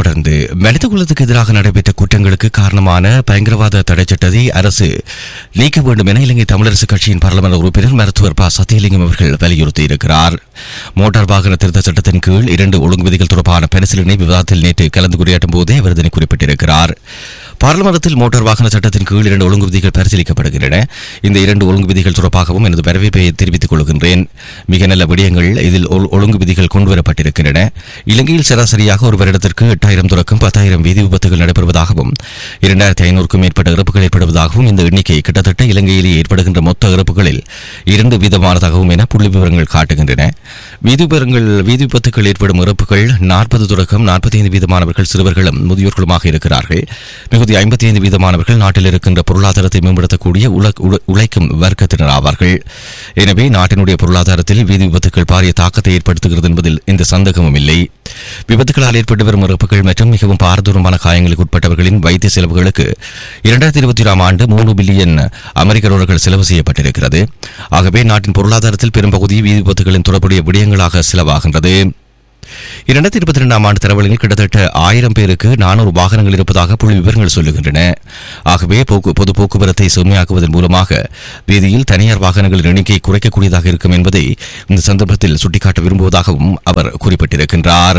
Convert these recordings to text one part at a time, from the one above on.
தொடர்ந்து மனித குலத்துக்கு எதிராக நடைபெற்ற குற்றங்களுக்கு காரணமான பயங்கரவாத தடைச் சட்டத்தை அரசு நீக்க வேண்டும் என இலங்கை தமிழரசு கட்சியின் பாராளுமன்ற உறுப்பினர் மருத்துவர் ப சத்தியலிங்கம் அவர்கள் வலியுறுத்தியிருக்கிறார் மோட்டார் வாகன திருத்த சட்டத்தின் கீழ் இரண்டு ஒழுங்கு விதிகள் தொடர்பான பரிசீலனை விவாதத்தில் நேற்று கலந்து உரையாற்றும் போதே அவர் இதனை குறிப்பிட்டிருக்கிறார் பாராளுமன்றத்தில் மோட்டார் வாகன சட்டத்தின் கீழ் இரண்டு ஒழுங்கு விதிகள் பரிசீலிக்கப்படுகின்றன இந்த இரண்டு ஒழுங்கு விதிகள் தொடர்பாகவும் எனது வரவேற்பை தெரிவித்துக் கொள்கின்றேன் மிக நல்ல விடயங்கள் இதில் ஒழு- ஒழுங்கு விதிகள் கொண்டுவரப்பட்டிருக்கின்றன இலங்கையில் சராசரியாக ஒரு வருடத்திற்கு எட்டாயிரம் தொடக்கம் பத்தாயிரம் வீதி விபத்துகள் நடைபெறுவதாகவும் இரண்டாயிரத்தி ஐநூறுக்கும் மேற்பட்ட இறப்புகள் ஏற்படுவதாகவும் இந்த எண்ணிக்கை கிட்டத்தட்ட இலங்கையிலேயே ஏற்படுகின்ற மொத்த இறப்புகளில் இரண்டு வீதமானதாகவும் என புள்ளி விவரங்கள் காட்டுகின்றன வீதி விவரங்கள் வீதி விபத்துகள் ஏற்படும் இறப்புகள் நாற்பது தொடக்கம் நாற்பத்தி ஐந்து வீதமானவர்கள் சிறுவர்களும் முதியோர்களுமாக இருக்கிறார்கள் மிகுதி ஐம்பத்தி ஐந்து வீதமானவர்கள் நாட்டில் இருக்கின்ற பொருளாதாரத்தை மேம்படுத்தக்கூடிய உல- உல- உழைக்கும் வர்க்கத்தினர் ஆவார்கள் எனவே நாட்டினுடைய பொருளாதாரத்தில் வீதி விபத்துகள் பாரிய தாக்கத்தை ஏற்படுத்துகிறது என்பதில் எந்த சந்தேகமும் இல்லை விபத்துகளால் ஏற்பட்டு வரும் இறப்புகள் மற்றும் மிகவும் பாரதூரமான காயங்களுக்கு உட்பட்டவர்களின் வைத்திய செலவுகளுக்கு இரண்டாயிரத்தி இருபத்தி ஓராம் ஆண்டு மூன்று பில்லியன் அமெரிக்க டாலர்கள் செலவு செய்யப்பட்டிருக்கிறது ஆகவே நாட்டின் பொருளாதாரத்தில் பெரும்பகுதி வீதி விபத்துகளின் தொடர்புடைய விடயங்களாக செலவாகின்றது இரண்டாயிரத்தி இருபத்தி ரெண்டாம் ஆண்டு தரவழியில் கிட்டத்தட்ட ஆயிரம் பேருக்கு நானூறு வாகனங்கள் இருப்பதாக புள்ளி விவரங்கள் சொல்லுகின்றன ஆகவே போக்கு பொது போக்குவரத்தை செம்மையாக்குவதன் மூலமாக வீதியில் தனியார் வாகனங்களின் எண்ணிக்கை குறைக்கக்கூடியதாக இருக்கும் என்பதை இந்த சந்தர்ப்பத்தில் சுட்டிக்காட்ட விரும்புவதாகவும் அவர் குறிப்பிட்டிருக்கின்றார்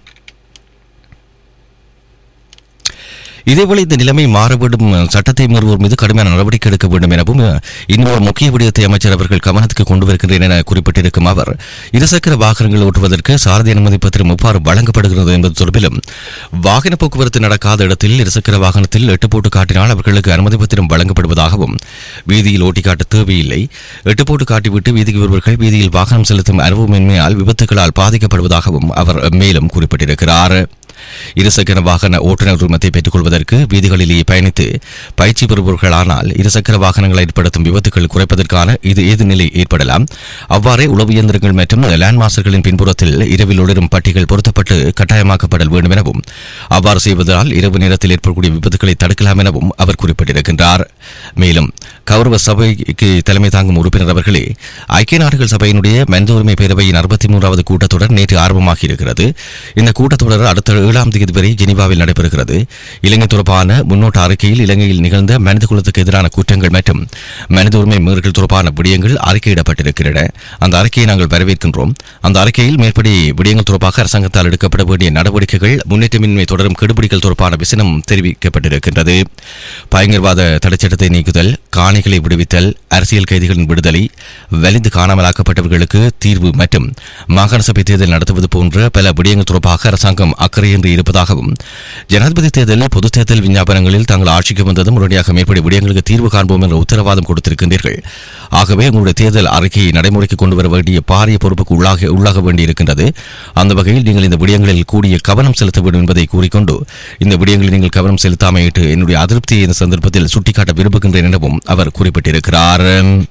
இதேபோல இந்த நிலைமை மாற வேண்டும் சட்டத்தை மீறுவோர் மீது கடுமையான நடவடிக்கை எடுக்க வேண்டும் எனவும் இன்னொரு முக்கிய விடயத்தை அமைச்சர் அவர்கள் கவனத்துக்கு கொண்டு வருகின்றேன் என குறிப்பிட்டிருக்கும் அவர் இருசக்கர வாகனங்கள் ஓட்டுவதற்கு சாரதி அனுமதி பத்திரம் எவ்வாறு வழங்கப்படுகிறது என்பது தொடர்பிலும் வாகன போக்குவரத்து நடக்காத இடத்தில் இருசக்கர வாகனத்தில் எட்டு போட்டு காட்டினால் அவர்களுக்கு அனுமதி பத்திரம் வழங்கப்படுவதாகவும் வீதியில் ஓட்டி காட்ட தேவையில்லை எட்டு போட்டு காட்டிவிட்டு வீதிக்கு வருபவர்கள் வீதியில் வாகனம் செலுத்தும் அனுபவமின்மையால் விபத்துகளால் பாதிக்கப்படுவதாகவும் அவர் மேலும் குறிப்பிட்டிருக்கிறார் இருசக்கர வாகன ஓட்டுநர் உரிமத்தை பெற்றுக் கொள்வதற்கு வீதிகளிலேயே பயணித்து பயிற்சி பெறுபவர்களானால் இருசக்கர வாகனங்கள் ஏற்படுத்தும் விபத்துகள் குறைப்பதற்கான இது ஏது நிலை ஏற்படலாம் அவ்வாறே உளவு இயந்திரங்கள் மற்றும் லேண்ட் மாஸ்டர்களின் பின்புறத்தில் இரவில் ஒளிரும் பட்டிகள் பொருத்தப்பட்டு கட்டாயமாக்கப்படல் வேண்டும் எனவும் அவ்வாறு செய்வதால் இரவு நேரத்தில் ஏற்படக்கூடிய விபத்துகளை தடுக்கலாம் எனவும் அவர் குறிப்பிட்டிருக்கின்றார் மேலும் கௌரவ சபைக்கு தலைமை தாங்கும் உறுப்பினர் அவர்களே ஐக்கிய நாடுகள் சபையினுடைய மனித உரிமை பேரவையின் அறுபத்தி மூன்றாவது கூட்டத்தொடர் நேற்று ஆரம்பமாகி இருக்கிறது இந்த கூட்டத்தொடர் அடுத்த ஏழாம் தேதி வரை ஜெனீவாவில் நடைபெறுகிறது இலங்கை தொடர்பான முன்னோட்ட அறிக்கையில் இலங்கையில் நிகழ்ந்த மனித குலத்துக்கு எதிரான குற்றங்கள் மற்றும் மனித உரிமை மீறல்கள் தொடர்பான விடயங்கள் அறிக்கையிடப்பட்டிருக்கின்றன அந்த அறிக்கையை நாங்கள் வரவேற்கின்றோம் அந்த அறிக்கையில் மேற்படி விடயங்கள் தொடர்பாக அரசாங்கத்தால் எடுக்கப்பட வேண்டிய நடவடிக்கைகள் முன்னேற்றமின்மை தொடரும் கெடுபிடிகள் தொடர்பான விசனம் தெரிவிக்கப்பட்டிருக்கின்றது பயங்கரவாத தடைச்சட்டத்தை நீக்குதல் காணிகளை விடுவித்தல் அரசியல் கைதிகளின் விடுதலை வலிந்து காணாமலாக்கப்பட்டவர்களுக்கு தீர்வு மற்றும் மாகாண சபை தேர்தல் நடத்துவது போன்ற பல விடயங்கள் தொடர்பாக அரசாங்கம் அக்கறையின்றி இருப்பதாகவும் ஜனாதிபதி தேர்தலில் பொதுத் தேர்தல் விஞ்ஞாபனங்களில் தாங்கள் ஆட்சிக்கு வந்ததும் உடனடியாக மேற்படி விடயங்களுக்கு தீர்வு காண்போம் என்ற உத்தரவாதம் கொடுத்திருக்கின்றீர்கள் ஆகவே உங்களுடைய தேர்தல் அறிக்கையை நடைமுறைக்கு கொண்டு வர வேண்டிய பாரிய பொறுப்புக்கு உள்ளாக உள்ளாக வேண்டியிருக்கின்றது அந்த வகையில் நீங்கள் இந்த விடயங்களில் கூடிய கவனம் செலுத்த வேண்டும் என்பதை கூறிக்கொண்டு இந்த விடயங்களில் நீங்கள் கவனம் செலுத்தாமையிட்டு என்னுடைய அதிருப்தியை இந்த சந்தர்ப்பத்தில் சுட்டிக்காட்ட விரும்புகின்றேன் எனவும் அவர் குறிப்பிட்டிருக்கிறார்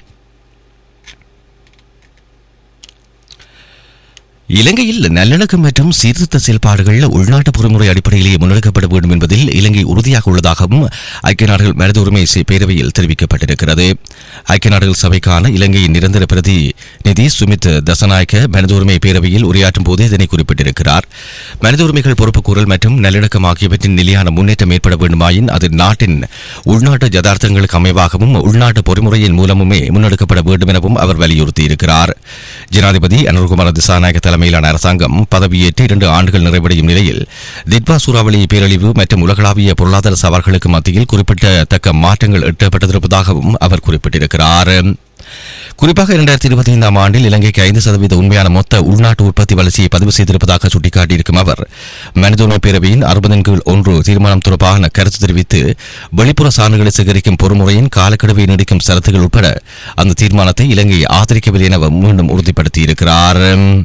இலங்கையில் நல்லிணக்கம் மற்றும் சீர்திருத்த செயல்பாடுகள் உள்நாட்டு பொறிமுறை அடிப்படையிலேயே முன்னெடுக்கப்பட வேண்டும் என்பதில் இலங்கை உறுதியாக உள்ளதாகவும் ஐக்கிய நாடுகள் மனித உரிமை சே- பேரவையில் தெரிவிக்கப்பட்டிருக்கிறது ஐக்கிய நாடுகள் சபைக்கான இலங்கையின் நிரந்தர பிரதிநிதி சுமித் தசநாயக்க மனித உரிமை பேரவையில் உரையாற்றும் போது இதனை குறிப்பிட்டிருக்கிறார் மனித உரிமைகள் பொறுப்புக்கூறல் மற்றும் நல்லிணக்கம் ஆகியவற்றின் நிலையான முன்னேற்றம் ஏற்பட வேண்டுமாயின் அது நாட்டின் உள்நாட்டு யதார்த்தங்களுக்கு அமைவாகவும் உள்நாட்டு பொறிமுறையின் மூலமுமே முன்னெடுக்கப்பட வேண்டும் எனவும் அவர் வலியுறுத்தியிருக்கிறார் ஜனாதிபதி அனுர்குமார திசாநாயக தலைமையிலான அரசாங்கம் பதவியேற்று இரண்டு ஆண்டுகள் நிறைவடையும் நிலையில் திட்வா சூறாவளி பேரழிவு மற்றும் உலகளாவிய பொருளாதார சவால்களுக்கு மத்தியில் குறிப்பிடத்தக்க மாற்றங்கள் எட்டப்பட்டிருப்பதாகவும் அவர் குறிப்பிட்டிருக்கிறார் குறிப்பாக இரண்டாயிரத்தி இருபத்தி ஐந்தாம் ஆண்டில் இலங்கைக்கு ஐந்து சதவீத உண்மையான மொத்த உள்நாட்டு உற்பத்தி வளர்ச்சியை பதிவு செய்திருப்பதாக சுட்டிக்காட்டியிருக்கும் அவர் மனித உரிமை பேரவையின் அறுபதின் கீழ் ஒன்று தீர்மானம் தொடர்பாக கருத்து தெரிவித்து வெளிப்புற சான்றுகளை சேகரிக்கும் பொறுமுறையின் காலக்கெடுவை நீடிக்கும் சரத்துகள் உட்பட அந்த தீர்மானத்தை இலங்கை ஆதரிக்கவில்லை என மீண்டும் உறுதிப்படுத்தியிருக்கிறார்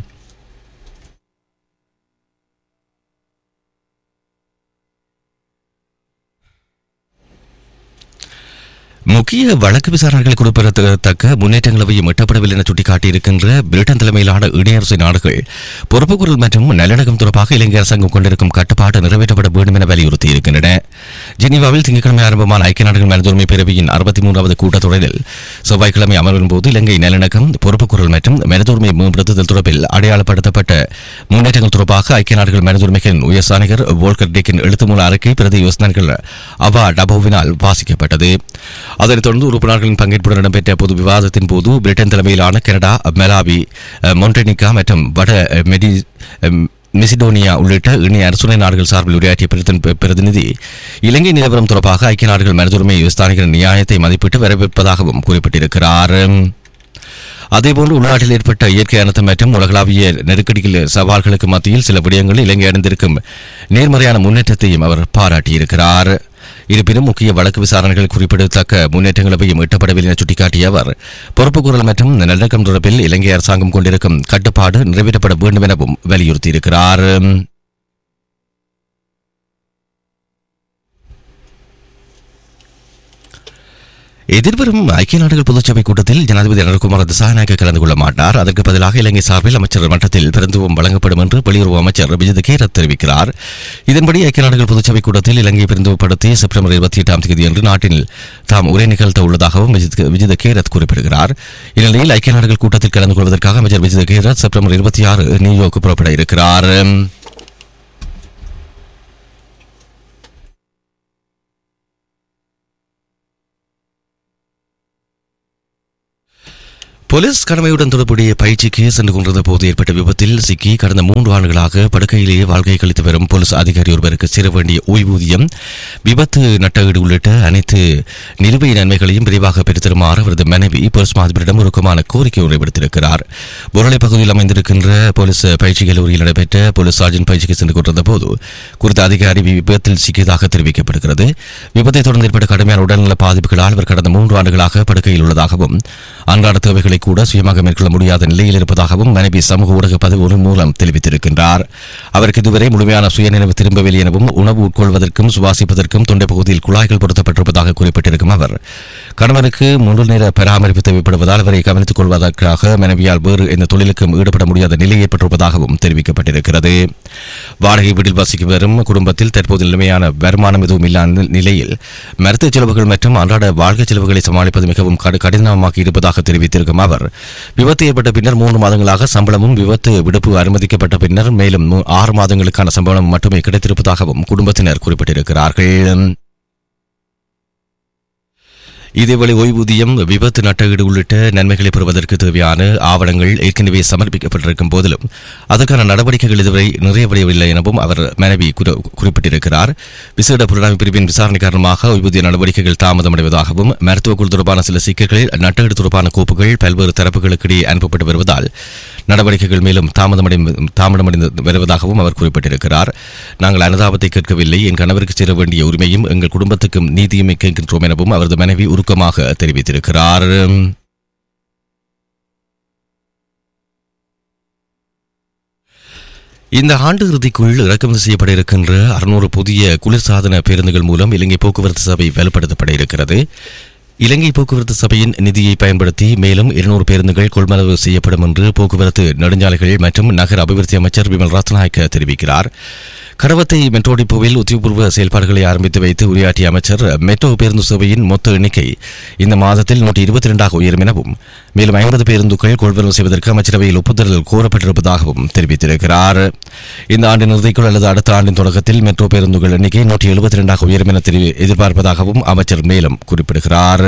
முக்கிய வழக்கு விசாரணைகள் குறிப்பிடத்தக்க முன்னேற்றங்களவையும் எட்டப்படவில்லை என சுட்டிக்காட்டியிருக்கின்ற பிரிட்டன் தலைமையிலான இணையரசு நாடுகள் பொறுப்புக்குரல் மற்றும் நல்லிணக்கம் தொடர்பாக இலங்கை அரசாங்கம் கொண்டிருக்கும் கட்டுப்பாடு நிறைவேற்றப்பட வேண்டும் என வலியுறுத்தியிருக்கின்றன ஜெனீவாவில் திங்கட்கிழமை ஆரம்பமான ஐக்கிய நாடுகள் மனிதுரிமை பேரவையின் அறுபத்தி மூன்றாவது கூட்டத்தொடரில் செவ்வாய்க்கிழமை அமர்வின் போது இலங்கை நல்லிணக்கம் பொறுப்புக்குரல் மற்றும் மனிதுரிமை மேம்படுத்துதல் தொடர்பில் அடையாளப்படுத்தப்பட்ட முன்னேற்றங்கள் தொடர்பாக ஐக்கிய நாடுகள் மனிதுரிமைகளின் உயர்ஸ்தானிகர் வோல்கர் டேக்கின் எழுத்துமூல அறிக்கை பிரதி யோசனைகள் அவா டபோவினால் வாசிக்கப்பட்டது அதனைத் தொடர்ந்து உறுப்பு நாடுகளின் பங்கேற்புடன் இடம்பெற்ற பொது விவாதத்தின் போது பிரிட்டன் தலைமையிலான கனடா மெலாவி மொன்டெனிகா மற்றும் வட மெடி மெசிடோனியா உள்ளிட்ட இணைய அரசுணை நாடுகள் சார்பில் உரையாற்றிய பிரதி- பிரதிநிதி இலங்கை நிலவரம் தொடர்பாக ஐக்கிய நாடுகள் மனிதுரிமை விஸ்தானிகள் நியாயத்தை மதிப்பிட்டு வரவேற்பதாகவும் குறிப்பிட்டிருக்கிறார் அதேபோன்று உள்நாட்டில் ஏற்பட்ட இயற்கை அனர்த்தம் மற்றும் உலகளாவிய நெருக்கடிகள் சவால்களுக்கு மத்தியில் சில விடயங்களில் இலங்கை அடைந்திருக்கும் நேர்மறையான முன்னேற்றத்தையும் அவர் பாராட்டியிருக்கிறார் இருப்பினும் முக்கிய வழக்கு விசாரணைகள் குறிப்பிடத்தக்க முன்னேற்றங்கள் எவையும் எட்டப்படவில்லை என சுட்டிக்காட்டிய அவர் பொறுப்புக்கூறல் மற்றும் நல்லடக்கம் தொடர்பில் இலங்கை அரசாங்கம் கொண்டிருக்கும் கட்டுப்பாடு நிறைவேற்றப்பட வேண்டும் எனவும் வலியுறுத்தியிருக்கிறார் எதிர்வரும் ஐக்கிய நாடுகள் பொதுச்சபை கூட்டத்தில் ஜனாதிபதி அனுர்குமார் திசாநாயக்க கலந்து கொள்ள மாட்டார் அதற்கு பதிலாக இலங்கை சார்பில் அமைச்சர் மட்டத்தில் பிரந்துவம் வழங்கப்படும் என்று வெளியுறவு அமைச்சர் விஜித் கேரத் தெரிவிக்கிறார் இதன்படி ஐக்கிய நாடுகள் பொதுச்சபை கூட்டத்தில் இலங்கை பிரந்துவப்படுத்தி செப்டம்பர் இருபத்தி எட்டாம் தேதி அன்று நாட்டில் தாம் உரை நிகழ்த்த உள்ளதாகவும் விஜித் விஜித கேரத் குறிப்பிடுகிறார் இந்நிலையில் ஐக்கிய நாடுகள் கூட்டத்தில் கலந்து கொள்வதற்காக அமைச்சர் விஜித கேரத் செப்டம்பர் இருபத்தி ஆறு நியூயார்க் புறப்பட இருக்கிறார் போலீஸ் கடமையுடன் தொடர்புடைய பயிற்சிக்கு சென்று கொண்டிருந்த போது ஏற்பட்ட விபத்தில் சிக்கி கடந்த மூன்று ஆண்டுகளாக படுக்கையிலேயே வாழ்க்கை கழித்து வரும் போலீஸ் அதிகாரி ஒருவருக்கு சேர வேண்டிய ஓய்வூதியம் விபத்து நட்டஈடு உள்ளிட்ட அனைத்து நிலுவை நன்மைகளையும் விரைவாக பெற்றுத்தருமாறு அவரது மனைவி போலீஸ் மாதிபரிடம் உருக்கமான கோரிக்கை ஒன்றை விடுத்திருக்கிறார் பொருளை பகுதியில் அமைந்திருக்கின்ற போலீஸ் பயிற்சி கல்லூரியில் நடைபெற்ற போலீஸ் சார்ஜன் பயிற்சிக்கு சென்று கொண்டிருந்த போது குறித்த அதிகாரி விபத்தில் சிக்கியதாக தெரிவிக்கப்படுகிறது விபத்தை தொடர்ந்து ஏற்பட்ட கடுமையான உடல்நல பாதிப்புகளால் அவர் கடந்த மூன்று ஆண்டுகளாக படுக்கையில் உள்ளதாகவும் அன்றாட தேவைகளை கூட சுயமாக மேற்கொள்ள முடியாத நிலையில் இருப்பதாகவும் மனைவி சமூக ஊடக பதிவு மூலம் தெரிவித்திருக்கின்றார் அவருக்கு இதுவரை முழுமையான சுயநினைவு திரும்பவில்லை எனவும் உணவு உட்கொள்வதற்கும் சுவாசிப்பதற்கும் தொண்டை பகுதியில் குழாய்கள் பொருத்தப்பட்டிருப்பதாக குறிப்பிட்டிருக்கும் அவர் கணவனுக்கு முழு நேர பராமரிப்பு தேவைப்படுவதால் அவரை கவனித்துக் கொள்வதற்காக மனைவியால் வேறு எந்த தொழிலுக்கும் ஈடுபட முடியாத நிலை ஏற்பட்டிருப்பதாகவும் தெரிவிக்கப்பட்டிருக்கிறது வாடகை வீட்டில் வசிக்கும் வரும் குடும்பத்தில் தற்போது நிலைமையான வருமானம் எதுவும் இல்லாத நிலையில் மருத்துவ செலவுகள் மற்றும் அன்றாட வாழ்க்கை செலவுகளை சமாளிப்பது மிகவும் கடு- கடினமாகி இருப்பதாக தெரிவித்திருக்கும் அவர் விபத்து ஏற்பட்ட பின்னர் மூன்று மாதங்களாக சம்பளமும் விபத்து விடுப்பு அனுமதிக்கப்பட்ட பின்னர் மேலும் மூ- ஆறு மாதங்களுக்கான சம்பளம் மட்டுமே கிடைத்திருப்பதாகவும் குடும்பத்தினர் குறிப்பிட்டிருக்கிறார்கள் இதேவேளை ஓய்வூதியம் விபத்து நட்டஈடு உள்ளிட்ட நன்மைகளை பெறுவதற்கு தேவையான ஆவணங்கள் ஏற்கனவே சமர்ப்பிக்கப்பட்டிருக்கும் போதிலும் அதற்கான நடவடிக்கைகள் இதுவரை நிறைவடையவில்லை எனவும் அவர் மனைவி குறி- குறிப்பிட்டிருக்கிறார் விசேட புலனாய்வு பிரிவின் விசாரணை காரணமாக ஓய்வூதிய நடவடிக்கைகள் தாமதமடைவதாகவும் மருத்துவ குழு தொடர்பான சில சிக்கல்களில் நட்டஈடு தொடர்பான கோப்புகள் பல்வேறு தரப்புகளுக்கிடையே அனுப்பப்பட்டு வருவதால் நடவடிக்கைகள் மேலும் தாமதமடை தாமதமடைந்து வருவதாகவும் அவர் குறிப்பிட்டிருக்கிறார் நாங்கள் அனுதாபத்தை கேட்கவில்லை என் கணவருக்கு சேர வேண்டிய உரிமையும் எங்கள் குடும்பத்துக்கும் நீதியுமே கேட்கின்றோம் எனவும் அவரது மனைவி உருக்கமாக தெரிவித்திருக்கிறார் இந்த ஆண்டு இறுதிக்குள் இறக்குமதி செய்யப்பட இருக்கின்ற அறுநூறு புதிய குளிர்சாதன பேருந்துகள் மூலம் இலங்கை போக்குவரத்து சபை வலுப்படுத்தப்பட இருக்கிறது இலங்கை போக்குவரத்து சபையின் நிதியை பயன்படுத்தி மேலும் இருநூறு பேருந்துகள் கொள்முதல் செய்யப்படும் என்று போக்குவரத்து நெடுஞ்சாலைகள் மற்றும் நகர அபிவிருத்தி அமைச்சர் விமல் ரத்நாயக்க தெரிவிக்கிறார் கடவத்தை மெட்ரோ டிப்போவில் உத்தியோகபூர்வ செயல்பாடுகளை ஆரம்பித்து வைத்து உரையாற்றிய அமைச்சர் மெட்ரோ பேருந்து சேவையின் மொத்த எண்ணிக்கை இந்த மாதத்தில் நூற்றி இருபத்தி இரண்டாக உயரும் எனவும் மேலும் ஐம்பது பேருந்துகள் கொள்வனவு செய்வதற்கு அமைச்சரவையில் ஒப்புதல் கோரப்பட்டிருப்பதாகவும் தெரிவித்திருக்கிறார் இந்த ஆண்டின் இறுதிக்குள் அல்லது அடுத்த ஆண்டின் தொடக்கத்தில் மெட்ரோ பேருந்துகள் எண்ணிக்கை நூற்றி எழுபத்தி இரண்டாக உயரும் என தெரி- எதிர்பார்ப்பதாகவும் அமைச்சர் மேலும் குறிப்பிடுகிறார்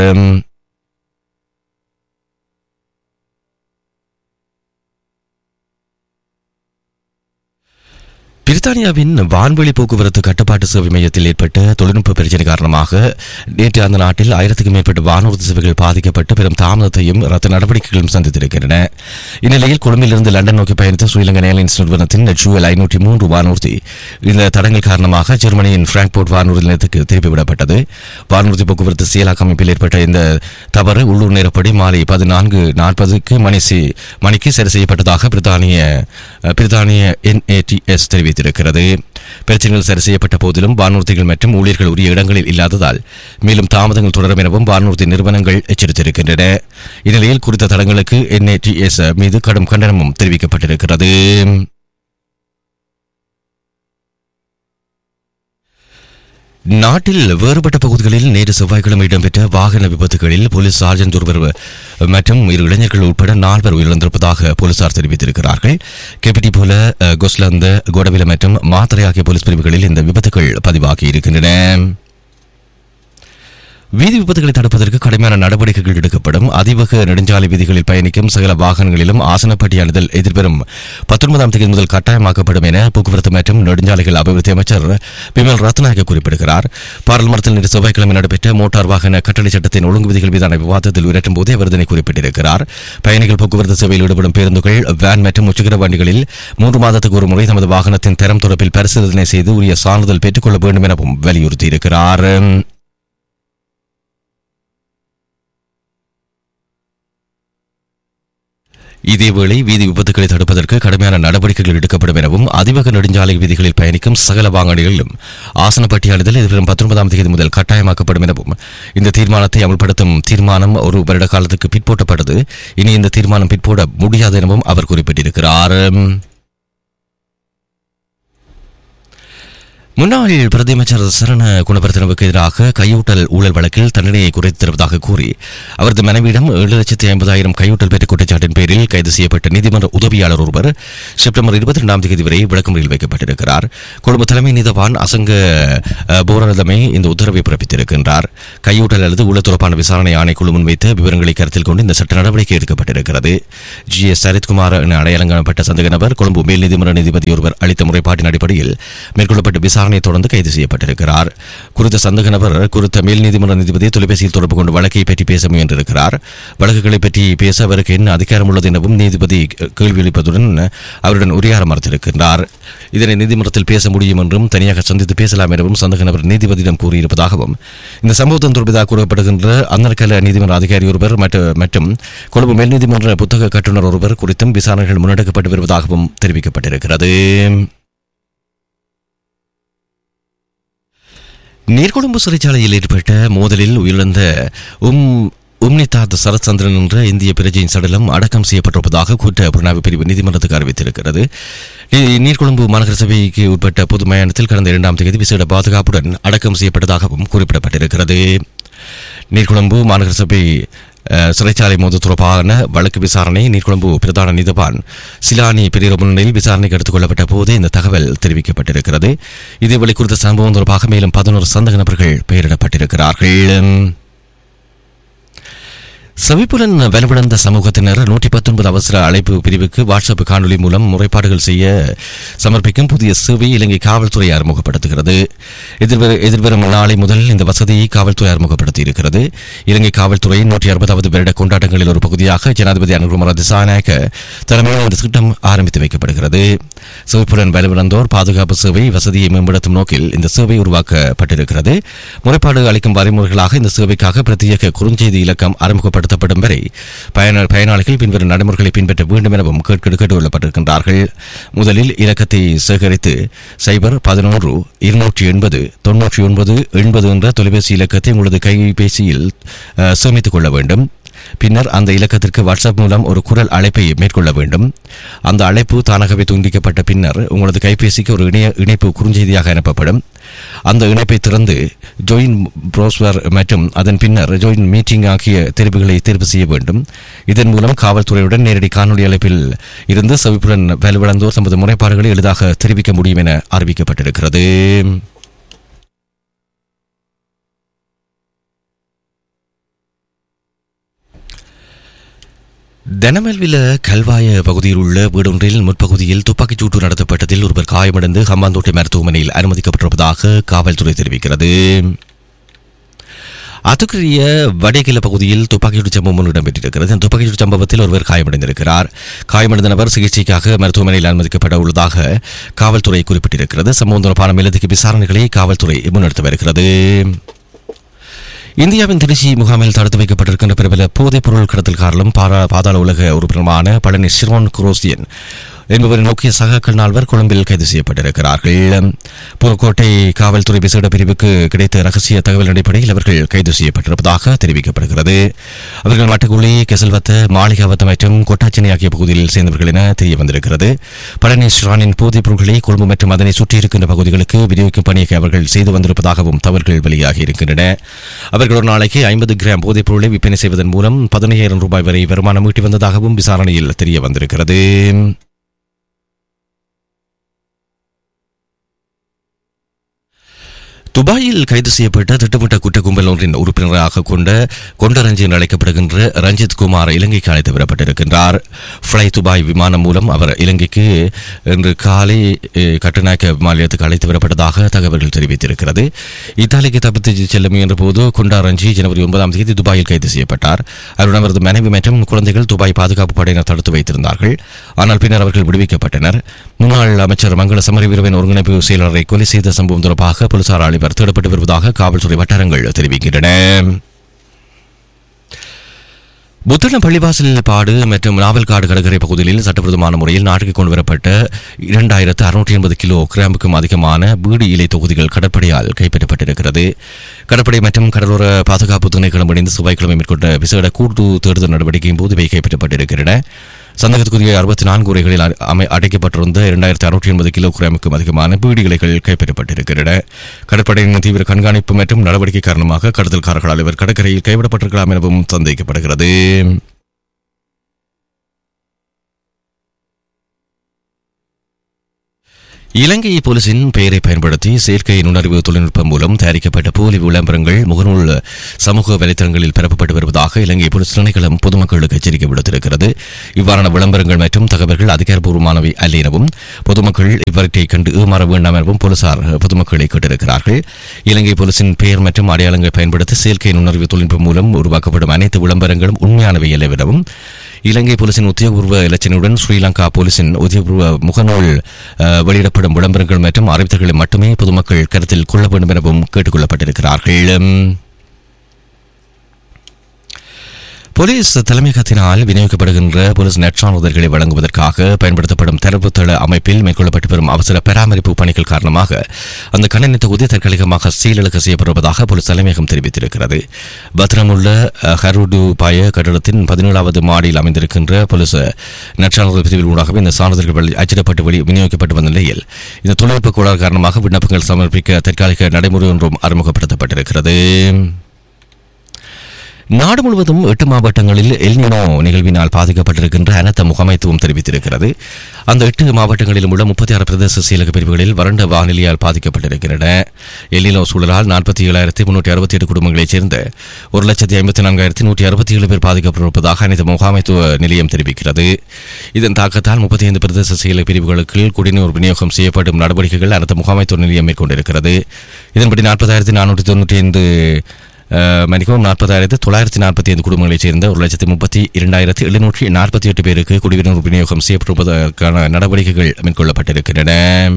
பிரித்தானியாவின் வான்வெளி போக்குவரத்து கட்டுப்பாட்டு சேவை மையத்தில் ஏற்பட்ட தொழில்நுட்ப பிரச்சினை காரணமாக நேற்று அந்த நாட்டில் ஆயிரத்துக்கும் மேற்பட்ட வானூர்தி சேவைகள் பாதிக்கப்பட்டு பெரும் தாமதத்தையும் ரத்த நடவடிக்கைகளும் சந்தித்திருக்கின்றன இந்நிலையில் கொழும்பிலிருந்து லண்டன் நோக்கி பயணித்த ஸ்ரீலங்கன் ஏர்லைன்ஸ் நிறுவனத்தின் ஜூஎல் ஐநூற்றி மூன்று வானூர்தி இந்த தடங்கள் காரணமாக ஜெர்மனியின் பிராங்க்போர்ட் வானூர்தி நிலையத்துக்கு திருப்பிவிடப்பட்டது வானூர்தி போக்குவரத்து செயலாக்க அமைப்பில் ஏற்பட்ட இந்த தவறு உள்ளூர் நேரப்படி மாலை பதினான்கு நாற்பதுக்கு மணி சி- மணிக்கு சரி செய்யப்பட்டதாக பிரித்தானிய பிரித்தானிய என்ஏடிஎஸ் தெரிவித்திருக்கிறது பிரச்சனைகள் சரி செய்யப்பட்ட போதிலும் வானூர்திகள் மற்றும் ஊழியர்கள் உரிய இடங்களில் இல்லாததால் மேலும் தாமதங்கள் தொடரும் எனவும் வானூர்தி நிறுவனங்கள் எச்சரித்திருக்கின்றன இந்நிலையில் குறித்த தடங்களுக்கு என்ஏடிஎஸ் மீது கடும் கண்டனமும் தெரிவிக்கப்பட்டிருக்கிறது நாட்டில் வேறுபட்ட பகுதிகளில் நேற்று செவ்வாய்க்கிழமை இடம்பெற்ற வாகன விபத்துகளில் போலீஸ் சார்ஜென்ட் ஒருவர் மற்றும் இரு இளைஞர்கள் உட்பட நால்வர் உயிரிழந்திருப்பதாக போலீசார் தெரிவித்திருக்கிறார்கள் கெபிடி போல அஹ், கொஸ்லந்த கோடவில மற்றும் மாத்தறை ஆகிய போலீஸ் பிரிவுகளில் இந்த விபத்துகள் பதிவாகி இருக்கின்றன வீதி விபத்துகளை தடுப்பதற்கு கடுமையான நடவடிக்கைகள் எடுக்கப்படும் அதிவேக நெடுஞ்சாலை வீதிகளில் பயணிக்கும் சகல வாகனங்களிலும் ஆசனப்பட்டி அணிதல் எதிர்வரும் பத்தொன்பதாம் தேதி முதல் கட்டாயமாக்கப்படும் என போக்குவரத்து மற்றும் நெடுஞ்சாலைகள் அபிவிருத்தி அமைச்சர் பிமல் ரத்நாயக குறிப்பிடுகிறார் பாராளுமன்றத்தில் நேற்று செவ்வாய்க்கிழமை நடைபெற்ற மோட்டார் வாகன கட்டளை சட்டத்தின் ஒழுங்கு விதிகள் மீதான விவாதத்தில் உரையாற்றும் போதே அவர் இதனை குறிப்பிட்டிருக்கிறார் பயணிகள் போக்குவரத்து சேவையில் ஈடுபடும் பேருந்துகள் வேன் மற்றும் உச்சகர வண்டிகளில் மூன்று மாதத்துக்கு ஒரு முறை தமது வாகனத்தின் தரம் தொடர்பில் பரிசீலனை செய்து உரிய சான்றிதழ் பெற்றுக்கொள்ள வேண்டும் எனவும் வலியுறுத்தியிருக்கிறார் இதேவேளை வீதி விபத்துகளை தடுப்பதற்கு கடுமையான நடவடிக்கைகள் எடுக்கப்படும் எனவும் அதிவேக நெடுஞ்சாலை வீதிகளில் பயணிக்கும் சகல வாகனங்களிலும் ஆசனப்பட்டி அணிதல் எதிர்வரும் பத்தொன்பதாம் தேதி முதல் கட்டாயமாக்கப்படும் எனவும் இந்த தீர்மானத்தை அமல்படுத்தும் தீர்மானம் ஒரு வருட காலத்துக்கு பிற்போட்டப்பட்டது இனி இந்த தீர்மானம் பிற்போட முடியாது எனவும் அவர் குறிப்பிட்டிருக்கிறார் முன்னாள் பிரதியமைச்சர் சரண குணவர்த்தனவுக்கு எதிராக கையூட்டல் ஊழல் வழக்கில் தண்டனையை குறைத்து தருவதாக கூறி அவரது மனைவியிடம் ஏழு லட்சத்தி ஐம்பதாயிரம் கையூட்டல் பெற்ற குற்றச்சாட்டின் பேரில் கைது செய்யப்பட்ட நீதிமன்ற உதவியாளர் ஒருவர் செப்டம்பர் இருபத்தி இரண்டாம் தேதி வரை விளக்கமறியில் வைக்கப்பட்டிருக்கிறார் கொழும்பு தலைமை நீதவான் அசங்க அஹ், போரதமே இந்த உத்தரவை பிறப்பித்திருக்கின்றார் கையூட்டல் அல்லது ஊழல் தொடர்பான விசாரணை ஆணைக்குழு முன்வைத்த விவரங்களை கருத்தில் கொண்டு இந்த சட்ட நடவடிக்கை எடுக்கப்பட்டிருக்கிறது ஜி எஸ் சரித்குமார் என அடையாளம் காணப்பட்ட சந்தேக நபர் கொழும்பு மேல் நீதிமன்ற நீதிபதி ஒருவர் அளித்த முறைப்பாட்டின் அடிப்படையில் மேற்கொள்ளப்பட்ட விசாரணையை தொடர்ந்து கைது செய்யப்பட்டிருக்கிறார் குறித்த சந்தேக நபர் குறித்த மேல் நீதிமன்ற நீதிபதி தொலைபேசியில் தொடர்பு கொண்டு வழக்கை பற்றி பேச முயன்றிருக்கிறார் வழக்குகளை பற்றி பேச அவருக்கு என்ன அதிகாரம் உள்ளது எனவும் நீதிபதி கேள்வி எழுப்பதுடன் அவருடன் உரையாட மறுத்திருக்கின்றார் இதனை நீதிமன்றத்தில் பேச முடியும் என்றும் தனியாக சந்தித்து பேசலாம் எனவும் சந்தேக நபர் நீதிபதியிடம் கூறியிருப்பதாகவும் இந்த சம்பவத்தின் தொடர்பாக கூறப்படுகின்ற அன்னர்கல நீதிமன்ற அதிகாரி ஒருவர் மற்ற- மற்றும் கொழும்பு மேல் நீதிமன்ற புத்தக கட்டுநர் ஒருவர் குறித்தும் விசாரணைகள் முன்னெடுக்கப்பட்டு வருவதாகவும் தெரிவிக்கப்பட்டிருக்கிறது நீர்கொழும்பு சிறைச்சாலையில் ஏற்பட்ட மோதலில் உயிரிழந்த உம் உம்னிதாத் சரத்சந்திரன் என்ற இந்திய பிரஜையின் சடலம் அடக்கம் செய்யப்பட்டிருப்பதாக குற்ற புலனாய்வு பிரிவு நீதிமன்றத்துக்கு அறிவித்திருக்கிறது நீ- நீர்கொழும்பு மாநகர சபைக்கு உட்பட்ட பொது மயானத்தில் கடந்த இரண்டாம் தேதி விசேட பாதுகாப்புடன் அடக்கம் செய்யப்பட்டதாகவும் குறிப்பிடப்பட்டிருக்கிறது நீர்கொழும்பு மாநகர சபை அஹ், சிறைச்சாலை மோதல் தொடர்பான வழக்கு விசாரணை நீர்கொழும்பு பிரதான நீதவான் சிலானி பெரிய முன்னிலையில் விசாரணைக்கு எடுத்துக் கொள்ளப்பட்ட போதே இந்த தகவல் தெரிவிக்கப்பட்டிருக்கிறது இதேவேளை குறித்த சம்பவம் தொடர்பாக மேலும் பதினோரு சந்தக நபர்கள் பெயரிடப்பட்டிருக்கிறார்கள் செவிப்புலன் வலுவிழந்த சமூகத்தினர் நூற்றி பத்தொன்பது அவசர அழைப்பு பிரிவுக்கு வாட்ஸ்அப் காணொலி மூலம் முறைப்பாடுகள் செய்ய சமர்ப்பிக்கும் புதிய சேவை இலங்கை காவல்துறை அறிமுகப்படுத்துகிறது எதிர்வரும் எதிர்வரும் நாளை முதல் இந்த வசதியை காவல்துறை அறிமுகப்படுத்தி இருக்கிறது இலங்கை காவல்துறை நூற்றி அறுபதாவது வருட கொண்டாட்டங்களில் ஒரு பகுதியாக ஜனாதிபதி அனுகுமார திசாநாயக்க தலைமையில் இந்த திட்டம் ஆரம்பித்து வைக்கப்படுகிறது செவிப்புலன் வலுவிழந்தோர் பாதுகாப்பு சேவை வசதியை மேம்படுத்தும் நோக்கில் இந்த சேவை உருவாக்கப்பட்டிருக்கிறது முறைப்பாடு அளிக்கும் வரைமுறைகளாக இந்த சேவைக்காக பிரத்யேக குறுஞ்செய்தி இலக்கம் அறிமுகப்படுத்தப்படும் வரை பயன பயனாளிகள் பின்வரும் நடைமுறைகளை பின்பற்ற வேண்டும் எனவும் கேட்க கேட்டுக்கொள்ளப்பட்டிருக்கின்றார்கள் முதலில் இலக்கத்தை சேகரித்து சைபர் பதினொன்று இருநூற்றி எண்பது தொன்னூற்றி ஒன்பது எண்பது என்ற தொலைபேசி இலக்கத்தை உங்களது கைபேசியில் அஹ், சேமித்துக் கொள்ள வேண்டும் பின்னர் அந்த இலக்கத்திற்கு வாட்ஸ்அப் மூலம் ஒரு குரல் அழைப்பை மேற்கொள்ள வேண்டும் அந்த அழைப்பு தானாகவே துண்டிக்கப்பட்ட பின்னர் உங்களது கைபேசிக்கு ஒரு இணைய இணைப்பு குறுஞ்செய்தியாக அனுப்பப்படும் அந்த இணைப்பை திறந்து ஜாயின் ப்ரோஸ்வர் மற்றும் அதன் பின்னர் ஜாயின் மீட்டிங் ஆகிய தெரிவுகளை தேர்வு செய்ய வேண்டும் இதன் மூலம் காவல்துறையுடன் நேரடி காணொலி அழைப்பில் இருந்து செவிப்புடன் வலுவிழந்தோர் தமது முறைப்பாடுகளை எளிதாக தெரிவிக்க முடியும் என அறிவிக்கப்பட்டிருக்கிறது தனமெல்வில கல்வாய பகுதியில் உள்ள வீடொன்றில் முற்பகுதியில் துப்பாக்கிச் சூட்டு நடத்தப்பட்டதில் ஒருவர் காயமடைந்து ஹம்பாந்தோட்டை மருத்துவமனையில் அனுமதிக்கப்பட்டிருப்பதாக காவல்துறை தெரிவிக்கிறது அத்துக்குரிய வடகில பகுதியில் துப்பாக்கிச்சூடு சம்பவம் ஒன்று இடம்பெற்றிருக்கிறது இந்த துப்பாக்கிச்சூடு சம்பவத்தில் ஒருவர் காயமடைந்திருக்கிறார் காயமடைந்த நபர் சிகிச்சைக்காக மருத்துவமனையில் அனுமதிக்கப்பட உள்ளதாக காவல்துறை குறிப்பிட்டிருக்கிறது சம்பவம் தொடர்பான மேலதிக விசாரணைகளை காவல்துறை முன்னெடுத்து வருகிறது இந்தியாவின் திருச்சி முகாமில் தடுத்து வைக்கப்பட்டிருக்கின்ற பிரபல போதைப் பொருள் கடத்தல்காரலும் பாரா பாதாள உலக உறுப்பினருமான பழனி சிரோன் குரோசியன் என்பவரின் முக்கிய சகாக்கள் நால்வர் கொழும்பில் கைது செய்யப்பட்டிருக்கிறார்கள் புறக்கோட்டை காவல்துறை விசேட பிரிவுக்கு கிடைத்த ரகசிய தகவல் அடிப்படையில் அவர்கள் கைது செய்யப்பட்டிருப்பதாக தெரிவிக்கப்படுகிறது அவர்கள் மட்டக்குழி கெசல்வத்த மாளிகாவத்த மற்றும் கொட்டாச்சினை ஆகிய பகுதியில் சேர்ந்தவர்கள் என தெரிய வந்திருக்கிறது பழனி ஸ்ரானின் போதைப் பொருட்களை கொழும்பு மற்றும் அதனை சுற்றியிருக்கின்ற பகுதிகளுக்கு விநியோகிக்கும் பணியை அவர்கள் செய்து வந்திருப்பதாகவும் தவறுகள் வெளியாகி இருக்கின்றன அவர்கள் ஒரு நாளைக்கு ஐம்பது கிராம் போதைப் பொருளை விற்பனை செய்வதன் மூலம் பதினையாயிரம் ரூபாய் வரை வருமானம் ஈட்டி வந்ததாகவும் விசாரணையில் தெரிய வந்திருக்கிறது துபாயில் கைது செய்யப்பட்ட திட்டமிட்ட குற்ற கும்பல் ஒன்றின் உறுப்பினராக கொண்ட கொண்டரஞ்சி என்று அழைக்கப்படுகின்ற ரஞ்சித் குமார் இலங்கைக்கு அழைத்து வரப்பட்டிருக்கின்றார் ஃப்ளை துபாய் விமானம் மூலம் அவர் இலங்கைக்கு இன்று காலை அஹ், கட்டுநாயக்க மாநிலத்துக்கு அழைத்து வரப்பட்டதாக தகவல்கள் தெரிவித்திருக்கிறது இத்தாலிக்கு தப்பித்து செல்ல முயன்ற போது குண்டா ரஞ்சி ஜனவரி ஒன்பதாம் தேதி துபாயில் கைது செய்யப்பட்டார் அவருடன் அவரது மனைவி மற்றும் குழந்தைகள் துபாய் பாதுகாப்பு படையினர் தடுத்து வைத்திருந்தார்கள் ஆனால் பின்னர் அவர்கள் விடுவிக்கப்பட்டனர் முன்னாள் அமைச்சர் மங்கள சமரவீரவின் ஒருங்கிணைப்பு செயலரை கொலை செய்த சம்பவம் தொடர்பாக போலீசார் அழிவர் தேடப்பட்டு வருவதாக காவல்துறை வட்டாரங்கள் தெரிவிக்கின்றன புத்தளம் பள்ளிவாசல் பாடு மற்றும் நாவல்காடு கடற்கரை பகுதியில் சட்டவிரோதமான முறையில் நாட்டுக்கு கொண்டு வரப்பட்ட இரண்டாயிரத்து அறுநூற்றி எண்பது கிலோ கிராமுக்கும் அதிகமான பீடி இலை தொகுதிகள் கடற்படையால் கைப்பற்றப்பட்டிருக்கிறது கடற்படை மற்றும் கடலோர பாதுகாப்பு திணைக்களம் இணைந்து செவ்வாய்க்கிழமை மேற்கொண்ட விசேட கூட்டு தேடுதல் நடவடிக்கையின் போது இவை கைப்பற்றப்பட்டிருக்கின்றன சந்தகத்துக்குரிய அறுபத்தி நான்கு உரைகளில் அ- அமை அடைக்கப்பட்டிருந்த இரண்டாயிரத்தி அறுநூற்றி எண்பது கிலோ கிராமுக்கும் அதிகமான பீடி இலைகள் கைப்பற்றப்பட்டிருக்கின்றன கடற்படையின் தீவிர கண்காணிப்பு மற்றும் நடவடிக்கை காரணமாக கடத்தல்காரர்களால் இவர் கடற்கரையில் கைவிடப்பட்டிருக்கலாம் எனவும் சந்தேகிக்கப்படுகிறது இலங்கை போலீசின் பெயரை பயன்படுத்தி செயற்கை நுண்ணறிவு தொழில்நுட்பம் மூலம் தயாரிக்கப்பட்ட போலி விளம்பரங்கள் முகநூல் சமூக வலைத்தளங்களில் பரப்பப்பட்டு வருவதாக இலங்கை போலீஸ் திணைக்களம் பொதுமக்களுக்கு எச்சரிக்கை விடுத்திருக்கிறது இவ்வாறான விளம்பரங்கள் மற்றும் தகவல்கள் அதிகாரப்பூர்வமானவை அல்ல எனவும் பொதுமக்கள் இவற்றை கண்டு ஏமாற வேண்டாம் எனவும் போலீசார் பொதுமக்களை கேட்டிருக்கிறார்கள் இலங்கை போலீசின் பெயர் மற்றும் அடையாளங்களை பயன்படுத்தி செயற்கை நுண்ணறிவு தொழில்நுட்பம் மூலம் உருவாக்கப்படும் அனைத்து விளம்பரங்களும் உண்மையானவை அல்ல எனவும் இலங்கை போலீசின் உத்தியோகபூர்வ இலச்சினையுடன் ஸ்ரீலங்கா போலீசின் உத்தியோகபூர்வ முகநூல் அஹ், வெளியிடப்படும் விளம்பரங்கள் மற்றும் அறிவித்தல்களை மட்டுமே பொதுமக்கள் கருத்தில் கொள்ள வேண்டும் எனவும் கேட்டுக் கொள்ளப்பட்டிருக்கிறார்கள் போலீஸ் தலைமையகத்தினால் விநியோகிக்கப்படுகின்ற போலீஸ் நெற்சான்றிதழ்களை வழங்குவதற்காக பயன்படுத்தப்படும் தரவுத்தள அமைப்பில் மேற்கொள்ளப்பட்டு வரும் அவசர பராமரிப்பு பணிகள் காரணமாக அந்த கணினி தொகுதி தற்காலிகமாக சீலிழக்க செய்யப்படுவதாக போலீஸ் தலைமையகம் தெரிவித்திருக்கிறது பத்ரமுள்ள அஹ், ஹருடு பாய கட்டடத்தின் பதினேழாவது மாடியில் அமைந்திருக்கின்ற போலீஸ் நெற்சான்றிதழ் பிரிவில் ஊடாகவே இந்த சான்றிதழ்கள் வெளி- அச்சிடப்பட்டு வெளி விநியோகிக்கப்பட்டு வந்த நிலையில் இந்த தொழில்நுட்ப கோளாறு காரணமாக விண்ணப்பங்கள் சமர்ப்பிக்க தற்காலிக நடைமுறை ஒன்றும் அறிமுகப்படுத்தப்பட்டிருக்கிறது நாடு முழுவதும் எட்டு மாவட்டங்களில் எல்னினோ நிகழ்வினால் பாதிக்கப்பட்டிருக்கின்ற அனர்த்த முகாமைத்துவம் தெரிவித்திருக்கிறது அந்த எட்டு மாவட்டங்களிலும் உள்ள முப்பத்தி ஆறு பிரதேச செயலக பிரிவுகளில் வறண்ட வானிலையால் பாதிக்கப்பட்டிருக்கின்றன எல்னினோ சூழலால் நாற்பத்தி ஏழாயிரத்தி முன்னூற்றி அறுபத்தி எட்டு குடும்பங்களைச் சேர்ந்த ஒரு லட்சத்தி ஐம்பத்தி நான்காயிரத்தி நூற்றி அறுபத்தி ஏழு பேர் பாதிக்கப்பட்டிருப்பதாக அனைத்து முகாமைத்துவ நிலையம் தெரிவிக்கிறது இதன் தாக்கத்தால் முப்பத்தி ஐந்து பிரதேச செயலக பிரிவுகளுக்கு குடிநீர் விநியோகம் செய்யப்படும் நடவடிக்கைகள் அனைத்து முகாமைத்துவ நிலையம் மேற்கொண்டிருக்கிறது இதன்படி நாற்பதாயிரத்தி நானூற்றி தொண்ணூற்றி ஐந்து மணிக்கும் நாற்பதாயிரத்து தொள்ளாயிரத்தி நாற்பத்தி ஐந்து குடும்பங்களைச் சேர்ந்த ஒரு லட்சத்தி முப்பத்தி இரண்டாயிரத்தி எழுநூற்றி நாற்பத்தி எட்டு பேருக்கு குடிநீர் விநியோகம் செய்யப்பட்டிருப்பதற்கான நடவடிக்கைகள் மேற்கொள்ளப்பட்டிருக்கின்றன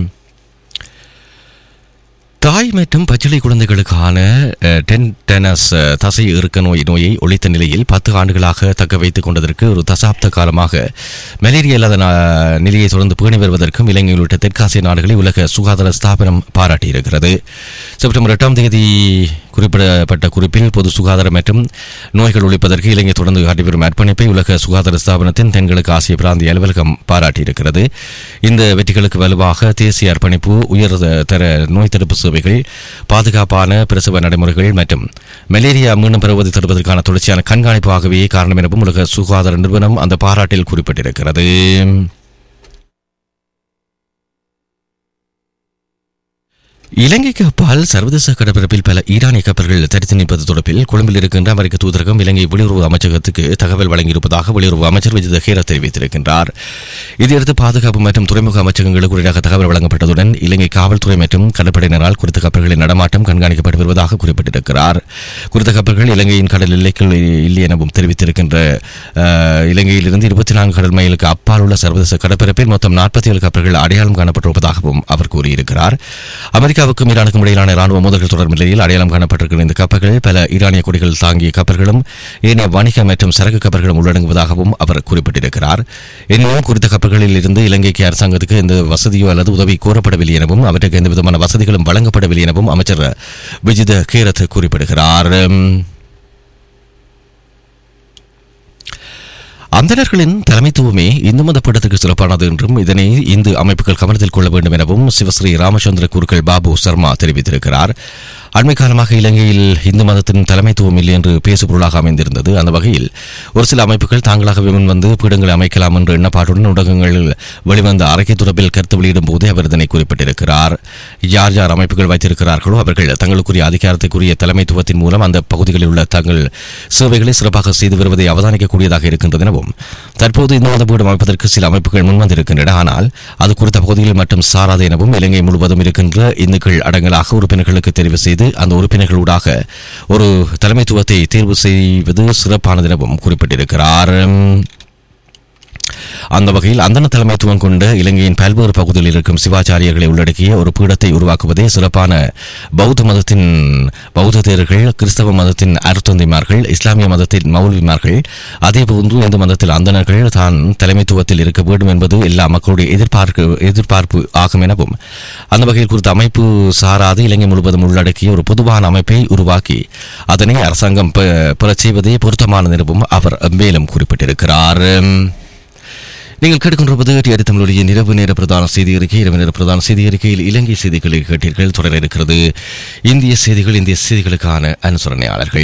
தாய் மற்றும் பச்சிலை குழந்தைகளுக்கான அஹ், டென்டனஸ் அஹ், தசை இறுக்க நோய் நோயை ஒழித்த நிலையில் பத்து ஆண்டுகளாக தக்க வைத்துக் கொண்டதற்கு ஒரு தசாப்த காலமாக மலேரியா இல்லாத நா- நிலையை தொடர்ந்து பேணி வருவதற்கும் இலங்கை உள்ளிட்ட தெற்காசிய நாடுகளை உலக சுகாதார ஸ்தாபனம் பாராட்டியிருக்கிறது செப்டம்பர் எட்டாம் தேதி குறிப்பிடப்பட்ட குறிப்பில் பொது சுகாதாரம் மற்றும் நோய்கள் ஒழிப்பதற்கு இலங்கை தொடர்ந்து காட்டி வரும் அர்ப்பணிப்பை உலக சுகாதார ஸ்தாபனத்தின் தென்கிழக்கு ஆசிய பிராந்திய அலுவலகம் பாராட்டியிருக்கிறது இந்த வெற்றிகளுக்கு வலுவாக தேசிய அர்ப்பணிப்பு உயர் தர நோய் தடுப்பு சேவைகள் பாதுகாப்பான பிரசவ நடைமுறைகள் மற்றும் மலேரியா மீண்டும் பெறுவதை தடுப்பதற்கான தொடர்ச்சியான கண்காணிப்பு ஆகவே காரணம் எனவும் உலக சுகாதார நிறுவனம் அந்த பாராட்டில் குறிப்பிட்டிருக்கிறது இலங்கைக்கு அப்பால் சர்வதேச கடற்பரப்பில் பல ஈரானிய கப்பல்கள் தரித்து நிற்பது தொடர்பில் கொழும்பில் இருக்கின்ற அமெரிக்க தூதரகம் இலங்கை வெளியுறவு அமைச்சகத்துக்கு தகவல் வழங்கியிருப்பதாக வெளியுறவு அமைச்சர் விஜித ஹேரா தெரிவித்திருக்கின்றார் இதையடுத்து பாதுகாப்பு மற்றும் துறைமுக அமைச்சகங்களுக்கு உடனடியாக தகவல் வழங்கப்பட்டதுடன் இலங்கை காவல்துறை மற்றும் கடற்படையினரால் குறித்த கப்பல்களின் நடமாட்டம் கண்காணிக்கப்பட்டு வருவதாக குறிப்பிட்டிருக்கிறார் குறித்த கப்பல்கள் இலங்கையின் கடல் எல்லைக்குள் இல்லை எனவும் தெரிவித்திருக்கின்ற அஹ், இலங்கையிலிருந்து இருபத்தி நான்கு கடல் மைலுக்கு அப்பால் உள்ள சர்வதேச கடற்பரப்பில் மொத்தம் நாற்பத்தி ஏழு கப்பல்கள் அடையாளம் காணப்பட்டிருப்பதாகவும் அவர் கூறியிருக்கிறார் அமெரிக்க அமெரிக்காவுக்கும் ஈரானுக்கும் இடையிலான ராணுவ மோதல்கள் தொடரும் நிலையில் அடையாளம் காணப்பட்டிருக்கிற இந்த கப்பல்கள் பல ஈரானிய கொடிகள் தாங்கிய கப்பல்களும் ஏனைய வணிக மற்றும் சரக்கு கப்பல்களும் உள்ளடங்குவதாகவும் அவர் குறிப்பிட்டிருக்கிறார் எனினும் குறித்த கப்பல்களில் இருந்து இலங்கைக்கு அரசாங்கத்துக்கு எந்த வசதியோ அல்லது உதவி கோரப்படவில்லை எனவும் அவற்றுக்கு எந்த விதமான வசதிகளும் வழங்கப்படவில்லை எனவும் அமைச்சர் விஜித கேரத் குறிப்பிடுகிறார் அந்தணர்களின் தலைமைத்துவமே இந்து மத பீடத்துக்கு சிறப்பானது என்றும் இதனை இந்து அமைப்புகள் கவனத்தில் கொள்ள வேண்டும் எனவும் சிவஸ்ரீ ராமச்சந்திர குருக்கள் பாபு சர்மா தெரிவித்திருக்கிறார் அண்மை காலமாக இலங்கையில் இந்து மதத்தின் தலைமைத்துவம் இல்லை என்று பேசுபொருளாக அமைந்திருந்தது அந்த வகையில் ஒரு சில அமைப்புகள் தாங்களாகவே முன்வந்து பீடங்களை அமைக்கலாம் என்ற எண்ணப்பாட்டுடன் ஊடகங்களில் வெளிவந்த அறிக்கை தொடர்பில் கருத்து வெளியிடும் போதே அவர் இதனை குறிப்பிட்டிருக்கிறார் யார் யார் அமைப்புகள் வைத்திருக்கிறார்களோ அவர்கள் தங்களுக்குரிய அதிகாரத்துக்குரிய தலைமைத்துவத்தின் மூலம் அந்த பகுதிகளில் உள்ள தங்கள் சேவைகளை சிறப்பாக செய்து வருவதை அவதானிக்கக்கூடியதாக இருக்கின்றது எனவும் தற்போது இந்த மத பீடம் அமைப்பதற்கு சில அமைப்புகள் முன்வந்திருக்கின்றன ஆனால் அது குறித்த பகுதியில் மட்டும் சாராது எனவும் இலங்கை முழுவதும் இருக்கின்ற இந்துக்கள் அடங்கலாக உறுப்பினர்களுக்கு தெரிவு செய்து அந்த உறுப்பினர்களூடாக ஒரு தலைமைத்துவத்தை தேர்வு செய்வது சிறப்பானது எனவும் குறிப்பிட்டிருக்கிறார் அந்த வகையில் அந்தன தலைமைத்துவம் கொண்ட இலங்கையின் பல்வேறு பகுதிகளில் இருக்கும் சிவாச்சாரியர்களை உள்ளடக்கிய ஒரு பீடத்தை உருவாக்குவதே சிறப்பான பௌத்த மதத்தின் பௌத்த தேர்கள் கிறிஸ்தவ மதத்தின் அருத்தந்தைமார்கள் இஸ்லாமிய மதத்தின் மௌல்விமார்கள் அதேபோன்று இந்து மதத்தில் அந்தணர்கள் தான் தலைமைத்துவத்தில் இருக்க வேண்டும் என்பது எல்லா மக்களுடைய எதிர்பார்ப்பு எதிர்பார்ப்பு ஆகும் எனவும் அந்த வகையில் குறித்த அமைப்பு சாராது இலங்கை முழுவதும் உள்ளடக்கிய ஒரு பொதுவான அமைப்பை உருவாக்கி அதனை அரசாங்கம் பெ- பெறச் செய்வதே பொருத்தமானது எனவும் அவர் மேலும் குறிப்பிட்டிருக்கிறார் நீங்கள் கேட்டுக்கொண்டிருப்பது டிஆர் தமிழுடைய இரவு நேர பிரதான செய்தி அறிக்கை இரவு நேர பிரதான செய்தி அறிக்கையில் இலங்கை செய்திகளை கேட்டீர்கள் தொடர இருக்கிறது இந்திய செய்திகள் இந்திய செய்திகளுக்கான அனுசரணையாளர்கள்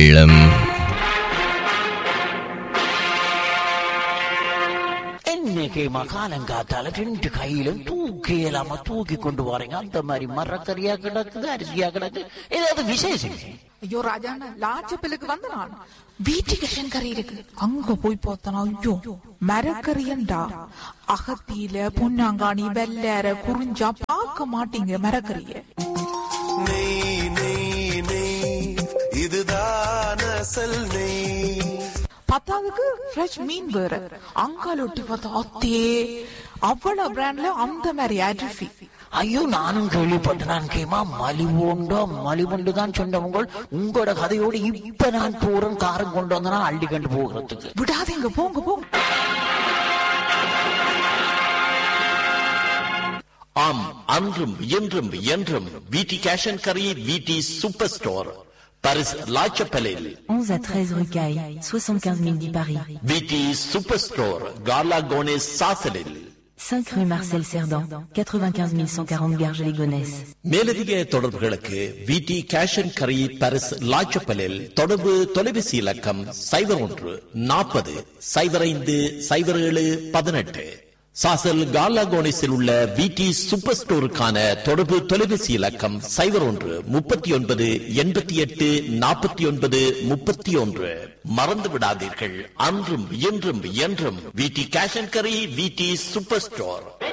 என்னைக்கு மகாலங்காத்தால ரெண்டு கையிலும் தூக்கி இல்லாம தூக்கி கொண்டு போறீங்க அந்த மாதிரி மரக்கறியா கிடக்குது அரிசியா கிடக்கு ஏதாவது விசேஷம் ஐயோ ராஜாண்ணா லாச்சப்பிலுக்கு வந்த நான் வீட்டுக்கு கறி இருக்கு அங்க போய் பார்த்தனா ஐயோ மரக்கறியண்டா அகத்தியில பொன்னாங்காணி வெள்ளேற குறிஞ்சா பார்க்க மாட்டீங்க மரக்கறிய நெய் நெய் நெய் இதுதான் அசல் நெய் பத்தாவதுக்கு ஃப்ரெஷ் மீன் வேற அங்கால ஒட்டி பார்த்தா அத்தே அவ்வளவு பிராண்ட்ல அந்த மாதிரி அரிசி ஐயோ நானும் கேள்விப்பட்டேன் நான் கேமா மலிவுண்டோ மலிவுண்டு தான் சொன்னவங்க உங்களோட கதையோடு இப்ப நான் போறேன் காரம் கொண்டு வந்தனா அள்ளி கண்டு போகிறதுக்கு விடாதீங்க போங்க போங்க ஆம் அன்றும் இன்றும் என்றும் விடி கேஷ் அண்ட் கரி விடி சூப்பர் ஸ்டோர் பரிஸ் லாச்சப்பலில் 11 à 13 rue Caille, 75 010 Paris. விடி சூப்பர் ஸ்டோர் கார்லா கோனேஸ் சாசலில் 5 rue Marcel Cerdan, 95 140 Garges-les-Gonesse. மேலதிக தொடர்புகளுக்கு விடி கேஷ் அண்ட் கரி பரிஸ் லாச்சப்பலில் தொடர்பு தொலைபேசி இலக்கம் சைபர் ஒன்று நாற்பது சைபர் ஐந்து சைபர் ஏழு பதினெட்டு சாசல் கார்லா கோனேஸில் உள்ள விடி சூப்பர் ஸ்டோருக்கான தொடர்பு தொலைபேசி இலக்கம் சைபர் ஒன்று முப்பத்தி ஒன்பது எண்பத்தி எட்டு நாற்பத்தி ஒன்பது முப்பத்தி ஒன்று மறந்து விடாதீர்கள் அன்றும் இன்றும் என்றும் விடி கேஷ் அண்ட் கரி விடி சூப்பர் ஸ்டோர்